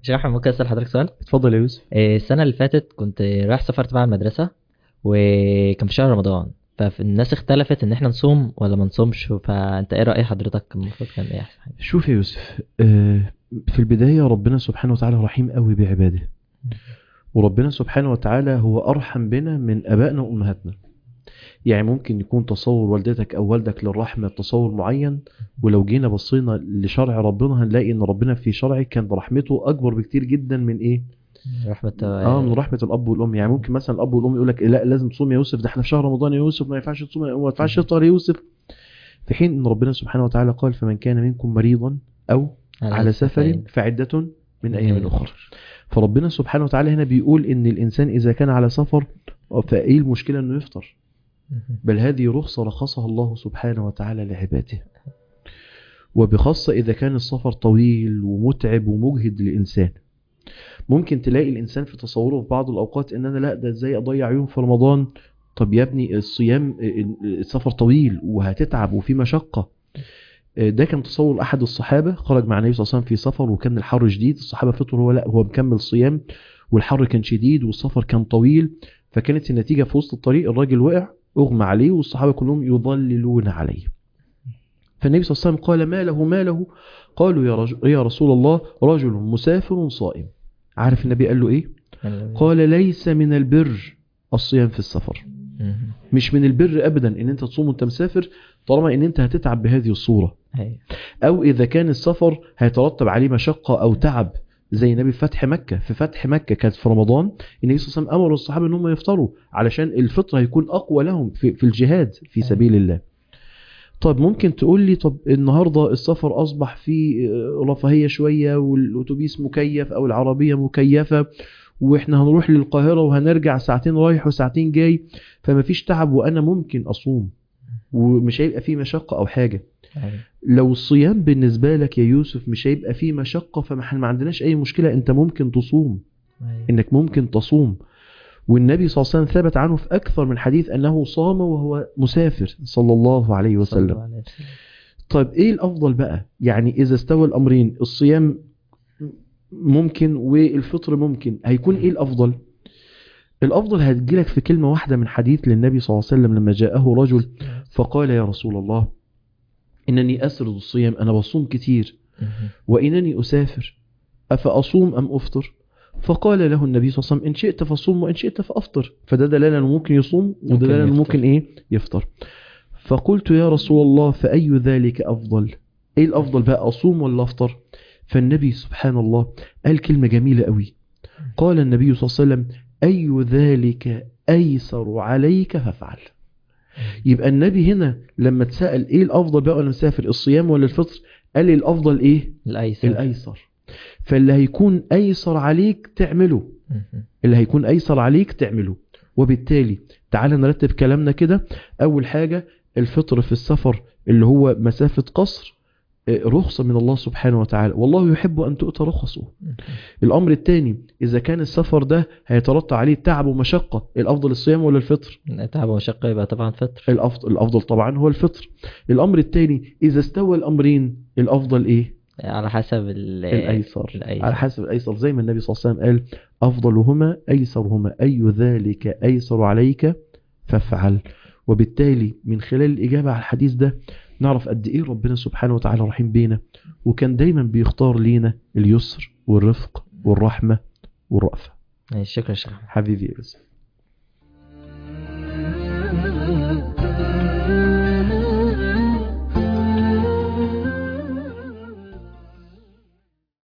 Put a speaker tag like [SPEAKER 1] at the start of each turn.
[SPEAKER 1] شيخ احمد ممكن اسال حضرتك سؤال
[SPEAKER 2] اتفضل يا يوسف
[SPEAKER 1] آه، السنه اللي فاتت كنت رايح سفر تبع المدرسه وكان في شهر رمضان فالناس اختلفت ان احنا نصوم ولا ما نصومش فانت ايه راي حضرتك المفروض كان ايه احسن حاجه
[SPEAKER 2] شوف يا يوسف آه، في البداية ربنا سبحانه وتعالى رحيم قوي بعباده وربنا سبحانه وتعالى هو أرحم بنا من أبائنا وأمهاتنا يعني ممكن يكون تصور والدتك أو والدك للرحمة تصور معين ولو جينا بصينا لشرع ربنا هنلاقي إن ربنا في شرعه كان رحمته أكبر بكتير جدا من إيه؟
[SPEAKER 1] رحمه
[SPEAKER 2] اه من رحمة الأب والأم يعني ممكن مثلا الأب والأم يقول لك لا لازم تصوم يا يوسف ده احنا في شهر رمضان يا يوسف ما ينفعش تصوم ما ينفعش تفطر يا يوسف في حين إن ربنا سبحانه وتعالى قال فمن كان منكم مريضا أو على سفر فعدة من أيام أخرى فربنا سبحانه وتعالى هنا بيقول إن الإنسان إذا كان على سفر فإيه المشكلة إنه يفطر بل هذه رخصة رخصها الله سبحانه وتعالى لعباده وبخاصة إذا كان السفر طويل ومتعب ومجهد للإنسان ممكن تلاقي الإنسان في تصوره في بعض الأوقات إن أنا لا ده إزاي أضيع يوم في رمضان طب يا ابني الصيام السفر طويل وهتتعب وفي مشقة ده كان تصور أحد الصحابة خرج مع النبي صلى الله عليه وسلم في سفر وكان الحر شديد الصحابة فطروا هو لا هو مكمل صيام والحر كان شديد والسفر كان طويل فكانت النتيجة في وسط الطريق الراجل وقع اغمى عليه والصحابة كلهم يضللون عليه فالنبي صلى الله عليه وسلم قال ما له ما له قالوا يا, رجل يا رسول الله رجل مسافر صائم عارف النبي قال له ايه قال ليس من البر الصيام في السفر مش من البر ابدا ان انت تصوم وانت مسافر طالما ان انت هتتعب بهذه الصورة
[SPEAKER 1] أيوة.
[SPEAKER 2] او اذا كان السفر هيترتب عليه مشقة او تعب زي النبي في فتح مكة في فتح مكة كانت في رمضان النبي صلى الله عليه وسلم امر الصحابة ان هم يفطروا علشان الفطر هيكون اقوى لهم في, في الجهاد في
[SPEAKER 1] أيوة.
[SPEAKER 2] سبيل الله طب ممكن تقول لي طب النهاردة السفر اصبح فيه رفاهية شوية والاتوبيس مكيف او العربية مكيفة واحنا هنروح للقاهرة وهنرجع ساعتين رايح وساعتين جاي فما فيش تعب وانا ممكن اصوم ومش هيبقى فيه مشقة او حاجة
[SPEAKER 1] أيوة.
[SPEAKER 2] لو الصيام بالنسبة لك يا يوسف مش هيبقى فيه مشقة فما احنا ما عندناش اي مشكلة انت ممكن تصوم
[SPEAKER 1] أيوة.
[SPEAKER 2] انك ممكن تصوم والنبي صلى الله عليه وسلم ثبت عنه في اكثر من حديث انه صام وهو مسافر صلى الله عليه
[SPEAKER 1] صلى
[SPEAKER 2] وسلم
[SPEAKER 1] الله عليه وسلم.
[SPEAKER 2] طيب ايه الافضل بقى يعني اذا استوى الامرين الصيام ممكن والفطر ممكن هيكون ايه الافضل الافضل هتجيلك في كلمة واحدة من حديث للنبي صلى الله عليه وسلم لما جاءه رجل فقال يا رسول الله انني اسرد الصيام انا بصوم كتير وانني اسافر افاصوم ام افطر فقال له النبي صلى الله عليه وسلم ان شئت فصوم وان شئت فافطر فده دلاله انه ممكن يصوم
[SPEAKER 1] ممكن
[SPEAKER 2] ودلاله انه
[SPEAKER 1] يفطر.
[SPEAKER 2] ممكن ايه يفطر فقلت يا رسول الله فاي ذلك افضل ايه الافضل بقى اصوم ولا افطر فالنبي سبحان الله قال كلمه جميله قوي قال النبي صلى الله عليه وسلم اي ذلك ايسر عليك فافعل يبقى النبي هنا لما اتسال ايه الافضل بقى وانا مسافر الصيام ولا الفطر قال لي الافضل ايه
[SPEAKER 1] الايسر
[SPEAKER 2] الايسر فاللي هيكون ايسر عليك تعمله
[SPEAKER 1] مهم.
[SPEAKER 2] اللي هيكون ايسر عليك تعمله وبالتالي تعال نرتب كلامنا كده اول حاجة الفطر في السفر اللي هو مسافة قصر آه، رخصة من الله سبحانه وتعالى والله يحب أن تؤتى رخصه
[SPEAKER 1] مهم.
[SPEAKER 2] الأمر الثاني إذا كان السفر ده هيترتب عليه تعب ومشقة الأفضل الصيام ولا الفطر
[SPEAKER 1] تعب ومشقة يبقى طبعا فطر
[SPEAKER 2] الأفضل, الأفضل طبعا هو الفطر الأمر الثاني إذا استوى الأمرين الأفضل إيه
[SPEAKER 1] على حسب ال-
[SPEAKER 2] الأيسر
[SPEAKER 1] الأيسر.
[SPEAKER 2] على حسب الأيسر زي ما النبي صلى الله عليه وسلم قال أفضلهما أيسرهما أي ذلك أيسر عليك فافعل وبالتالي من خلال الإجابة على الحديث ده نعرف قد إيه ربنا سبحانه وتعالى رحيم بينا وكان دايما بيختار لينا اليسر والرفق والرحمة والرأفة
[SPEAKER 1] ماشي، شكرا يا شيخ
[SPEAKER 2] حبيبي يا يوسف